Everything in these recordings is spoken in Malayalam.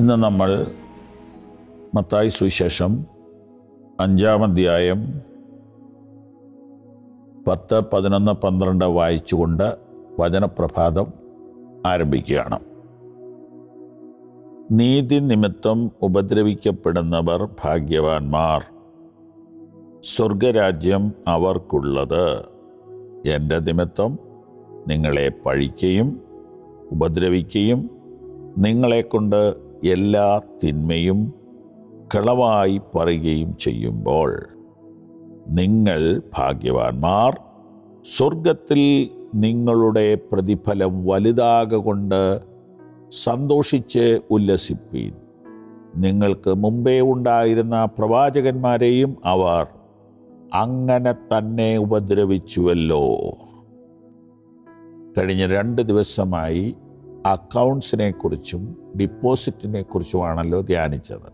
ഇന്ന് നമ്മൾ മത്തായി സുവിശേഷം അഞ്ചാം അധ്യായം പത്ത് പതിനൊന്ന് പന്ത്രണ്ട് വായിച്ചുകൊണ്ട് വചനപ്രഭാതം ആരംഭിക്കുകയാണ് നീതി നിമിത്തം ഉപദ്രവിക്കപ്പെടുന്നവർ ഭാഗ്യവാന്മാർ സ്വർഗരാജ്യം അവർക്കുള്ളത് എൻ്റെ നിമിത്തം നിങ്ങളെ പഴിക്കുകയും ഉപദ്രവിക്കുകയും നിങ്ങളെക്കൊണ്ട് എല്ലാ തിന്മയും കളവായി പറയുകയും ചെയ്യുമ്പോൾ നിങ്ങൾ ഭാഗ്യവാന്മാർ സ്വർഗത്തിൽ നിങ്ങളുടെ പ്രതിഫലം വലുതാകൊണ്ട് സന്തോഷിച്ച് ഉല്ലസിപ്പീൻ നിങ്ങൾക്ക് മുമ്പേ ഉണ്ടായിരുന്ന പ്രവാചകന്മാരെയും അവർ അങ്ങനെ തന്നെ ഉപദ്രവിച്ചുവല്ലോ കഴിഞ്ഞ രണ്ട് ദിവസമായി അക്കൗണ്ട്സിനെ കുറിച്ചും ഡിപ്പോസിറ്റിനെ കുറിച്ചുമാണല്ലോ ധ്യാനിച്ചത്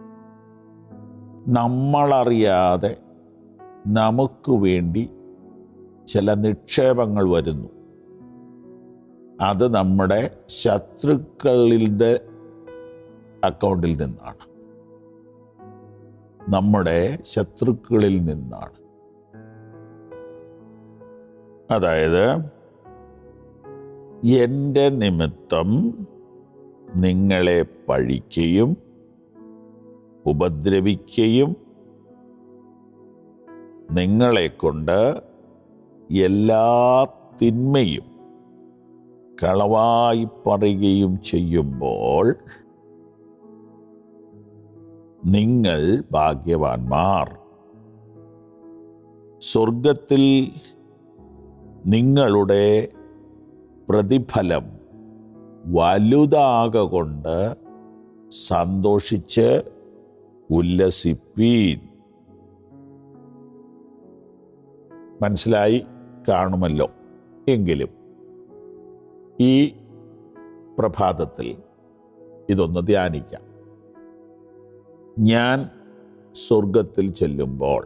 നമ്മളറിയാതെ നമുക്ക് വേണ്ടി ചില നിക്ഷേപങ്ങൾ വരുന്നു അത് നമ്മുടെ ശത്രുക്കളുടെ അക്കൗണ്ടിൽ നിന്നാണ് നമ്മുടെ ശത്രുക്കളിൽ നിന്നാണ് അതായത് എൻ്റെ നിമിത്തം നിങ്ങളെ പഴിക്കുകയും ഉപദ്രവിക്കുകയും നിങ്ങളെക്കൊണ്ട് എല്ലാ തിന്മയും കളവായി പറയുകയും ചെയ്യുമ്പോൾ നിങ്ങൾ ഭാഗ്യവാന്മാർ സ്വർഗത്തിൽ നിങ്ങളുടെ പ്രതിഫലം വലുതാകൊണ്ട് സന്തോഷിച്ച് ഉല്ലസിപ്പീൻ മനസ്സിലായി കാണുമല്ലോ എങ്കിലും ഈ പ്രഭാതത്തിൽ ഇതൊന്ന് ധ്യാനിക്കാം ഞാൻ സ്വർഗത്തിൽ ചെല്ലുമ്പോൾ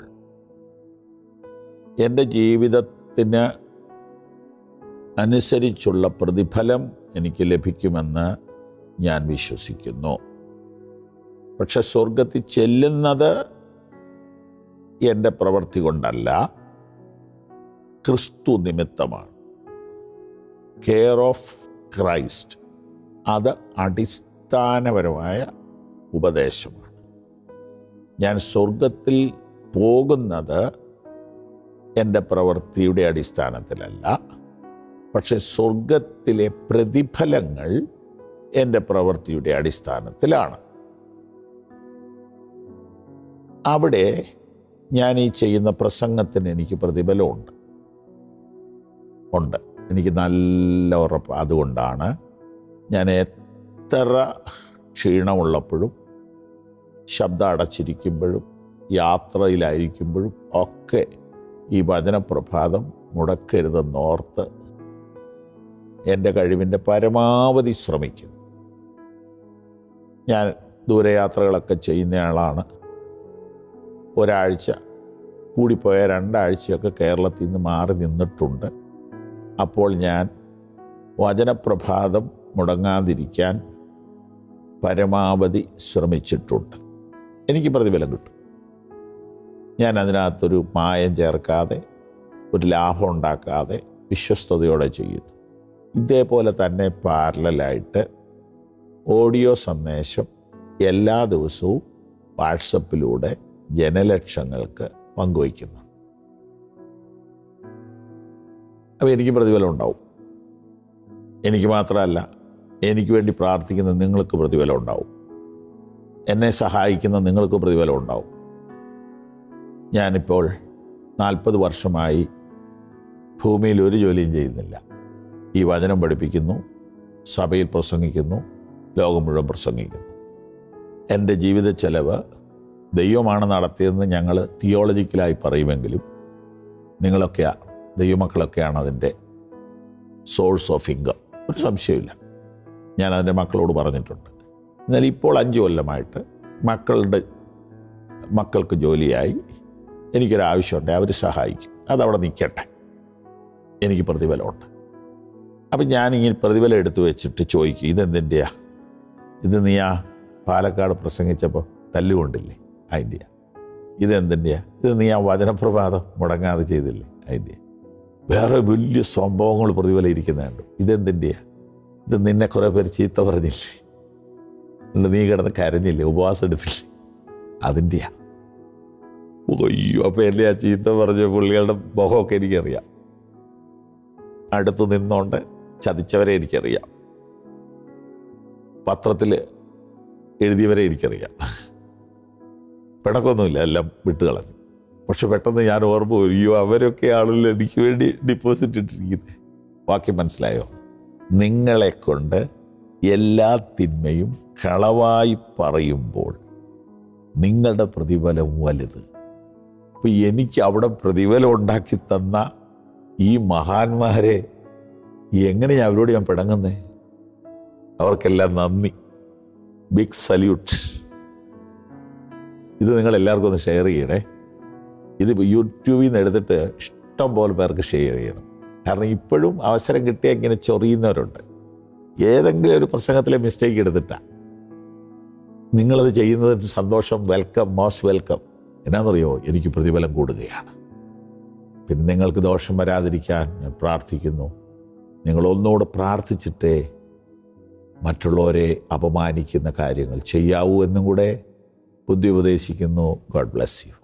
എൻ്റെ ജീവിതത്തിന് അനുസരിച്ചുള്ള പ്രതിഫലം എനിക്ക് ലഭിക്കുമെന്ന് ഞാൻ വിശ്വസിക്കുന്നു പക്ഷെ സ്വർഗത്തിൽ ചെല്ലുന്നത് എൻ്റെ പ്രവൃത്തി കൊണ്ടല്ല ക്രിസ്തു നിമിത്തമാണ് കെയർ ഓഫ് ക്രൈസ്റ്റ് അത് അടിസ്ഥാനപരമായ ഉപദേശമാണ് ഞാൻ സ്വർഗത്തിൽ പോകുന്നത് എൻ്റെ പ്രവൃത്തിയുടെ അടിസ്ഥാനത്തിലല്ല പക്ഷെ സ്വർഗത്തിലെ പ്രതിഫലങ്ങൾ എൻ്റെ പ്രവൃത്തിയുടെ അടിസ്ഥാനത്തിലാണ് അവിടെ ഞാൻ ഈ ചെയ്യുന്ന പ്രസംഗത്തിന് എനിക്ക് പ്രതിഫലമുണ്ട് ഉണ്ട് എനിക്ക് നല്ല ഉറപ്പ് അതുകൊണ്ടാണ് ഞാൻ എത്ര ക്ഷീണമുള്ളപ്പോഴും ശബ്ദം അടച്ചിരിക്കുമ്പോഴും യാത്രയിലായിരിക്കുമ്പോഴും ഒക്കെ ഈ വചനപ്രഭാതം മുടക്കരുതെന്നോർത്ത് എൻ്റെ കഴിവിൻ്റെ പരമാവധി ശ്രമിക്കുന്നു ഞാൻ ദൂരയാത്രകളൊക്കെ ചെയ്യുന്നയാളാണ് ഒരാഴ്ച കൂടിപ്പോയ രണ്ടാഴ്ചയൊക്കെ കേരളത്തിൽ നിന്ന് മാറി നിന്നിട്ടുണ്ട് അപ്പോൾ ഞാൻ വചനപ്രഭാതം മുടങ്ങാതിരിക്കാൻ പരമാവധി ശ്രമിച്ചിട്ടുണ്ട് എനിക്ക് പ്രതിഫലം കിട്ടും ഞാൻ അതിനകത്തൊരു മായം ചേർക്കാതെ ഒരു ലാഭം ഉണ്ടാക്കാതെ വിശ്വസ്തയോടെ ചെയ്യുന്നു ഇതേപോലെ തന്നെ പാരലായിട്ട് ഓഡിയോ സന്ദേശം എല്ലാ ദിവസവും വാട്സപ്പിലൂടെ ജനലക്ഷങ്ങൾക്ക് പങ്കുവയ്ക്കുന്നു അപ്പോൾ എനിക്ക് പ്രതിഫലം ഉണ്ടാവും എനിക്ക് മാത്രമല്ല എനിക്ക് വേണ്ടി പ്രാർത്ഥിക്കുന്ന നിങ്ങൾക്ക് പ്രതിഫലം ഉണ്ടാവും എന്നെ സഹായിക്കുന്ന നിങ്ങൾക്ക് പ്രതിഫലം ഉണ്ടാവും ഞാനിപ്പോൾ നാൽപ്പത് വർഷമായി ഭൂമിയിൽ ഒരു ജോലിയും ചെയ്യുന്നില്ല ഈ വചനം പഠിപ്പിക്കുന്നു സഭയിൽ പ്രസംഗിക്കുന്നു ലോകം മുഴുവൻ പ്രസംഗിക്കുന്നു എൻ്റെ ജീവിത ചെലവ് ദൈവമാണ് നടത്തിയതെന്ന് ഞങ്ങൾ തിയോളജിക്കലായി പറയുമെങ്കിലും നിങ്ങളൊക്കെ ദൈവമക്കളൊക്കെയാണ് അതിൻ്റെ സോഴ്സ് ഓഫ് ഇൻകം ഒരു സംശയമില്ല ഞാൻ അതിൻ്റെ മക്കളോട് പറഞ്ഞിട്ടുണ്ട് എന്നാൽ ഇപ്പോൾ അഞ്ച് കൊല്ലമായിട്ട് മക്കളുടെ മക്കൾക്ക് ജോലിയായി എനിക്കൊരാവശ്യമുണ്ട് അവർ സഹായിക്കും അതവിടെ നിൽക്കട്ടെ എനിക്ക് പ്രതിഫലമുണ്ട് അപ്പം ഞാനിങ്ങനെ പ്രതിഫലം എടുത്തു വെച്ചിട്ട് ചോദിക്കും ഇതെന്തിൻ്റെയാ ഇത് നീ ആ പാലക്കാട് പ്രസംഗിച്ചപ്പോൾ തല്ലുകൊണ്ടില്ലേ അതിൻ്റെയാ ഇതെന്തിൻ്റെയാ ഇത് നീ ആ വചനപ്രഭാതം മുടങ്ങാതെ ചെയ്തില്ലേ അതിൻ്റെയാ വേറെ വലിയ സംഭവങ്ങൾ പ്രതിഫലം ഇരിക്കുന്നുണ്ട് ഇതെന്തിൻ്റെയാ ഇത് നിന്നെ കുറേ പേര് ചീത്ത പറഞ്ഞില്ലേ എന്നിട്ട് നീ കിടന്ന് കരഞ്ഞില്ലേ ഉപവാസം എടുത്തില്ലേ അതിൻ്റെയാ അയ്യോ അപ്പം എന്നെ ആ ചീത്ത പറഞ്ഞ പുള്ളികളുടെ മുഖമൊക്കെ എനിക്കറിയാം അടുത്ത് നിന്നോണ്ട് ചതിച്ചവരെ എനിക്കറിയാം പത്രത്തിൽ എഴുതിയവരെ എനിക്കറിയാം പിണക്കൊന്നുമില്ല എല്ലാം വിട്ടുകളഞ്ഞു പക്ഷെ പെട്ടെന്ന് ഞാൻ ഓർമ്മ വരും, അയ്യോ അവരൊക്കെ ആണല്ലോ എനിക്ക് വേണ്ടി ഡിപ്പോസിറ്റ് ഇട്ടിരിക്കുന്നത് വാക്യം മനസ്സിലായോ നിങ്ങളെ കൊണ്ട് എല്ലാ തിന്മയും കളവായി പറയുമ്പോൾ നിങ്ങളുടെ പ്രതിഫലം വലുത് അപ്പം എനിക്ക് അവിടെ പ്രതിഫലം ഉണ്ടാക്കി തന്ന ഈ മഹാന്മാരെ എങ്ങനെയാ അവരോട് ഞാൻ പിടങ്ങുന്നേ അവർക്കെല്ലാം നന്ദി ബിഗ് സല്യൂട്ട് ഇത് നിങ്ങൾ എല്ലാവർക്കും ഒന്ന് ഷെയർ ചെയ്യണേ ഇത് യൂട്യൂബിൽ നിന്ന് എടുത്തിട്ട് ഇഷ്ടം പോലെ പേർക്ക് ഷെയർ ചെയ്യണം കാരണം ഇപ്പോഴും അവസരം കിട്ടിയാൽ ഇങ്ങനെ ചൊറിയുന്നവരുണ്ട് ഏതെങ്കിലും ഒരു പ്രസംഗത്തിലെ മിസ്റ്റേക്ക് എടുത്തിട്ടാണ് നിങ്ങളത് ചെയ്യുന്നതിന് സന്തോഷം വെൽക്കം മോസ്റ്റ് വെൽക്കം എന്നാണെന്നറിയോ എനിക്ക് പ്രതിഫലം കൂടുകയാണ് പിന്നെ നിങ്ങൾക്ക് ദോഷം വരാതിരിക്കാൻ ഞാൻ പ്രാർത്ഥിക്കുന്നു നിങ്ങൾ ഒന്നുകൂടെ പ്രാർത്ഥിച്ചിട്ടേ മറ്റുള്ളവരെ അപമാനിക്കുന്ന കാര്യങ്ങൾ ചെയ്യാവൂ എന്നും കൂടെ ബുദ്ധി ഉപദേശിക്കുന്നു ഗോഡ് ബ്ലെസ് യു